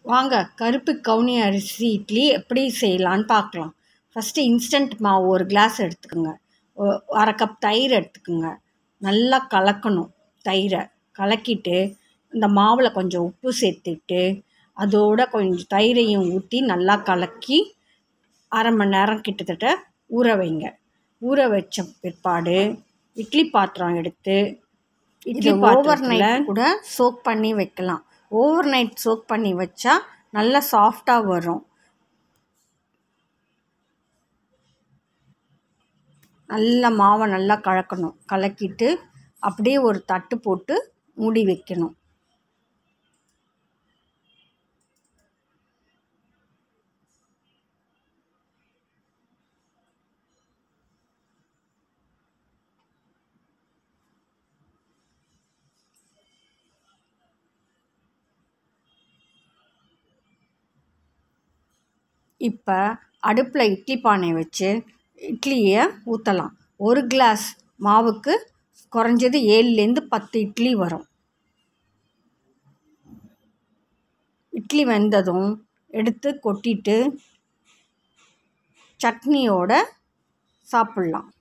வாங்க கருப்பு கவுனி அரிசி இட்லி எப்படி செய்யலான்னு பார்க்கலாம் ஃபஸ்ட்டு இன்ஸ்டன்ட் மாவு ஒரு கிளாஸ் எடுத்துக்கோங்க ஒ- அரை கப் தயிர் எடுத்துக்கோங்க நல்லா கலக்கணும் தயிரை கலக்கிட்டு இந்த மாவில் கொஞ்சம் உப்பு சேர்த்துட்டு அதோட கொஞ்சம் தயிரையும் ஊற்றி நல்லா கலக்கி அரை மணி நேரம் கிட்டத்தட்ட ஊற வைங்க ஊற வச்ச பிற்பாடு இட்லி பாத்திரம் எடுத்து இட்லி ஓவர் நைட் கூட சோக் பண்ணி வைக்கலாம் ஓவர் நைட் சோக் பண்ணி வச்சா நல்லா சாஃப்டாக வரும் நல்ல மாவை நல்லா கலக்கணும் கலக்கிட்டு அப்படியே ஒரு தட்டு போட்டு மூடி வைக்கணும் இப்போ அடுப்பில் இட்லி பானை வச்சு இட்லியை ஊற்றலாம் ஒரு கிளாஸ் மாவுக்கு குறைஞ்சது ஏழுலேருந்து பத்து இட்லி வரும் இட்லி வெந்ததும் எடுத்து கொட்டிட்டு சட்னியோட சாப்பிட்லாம்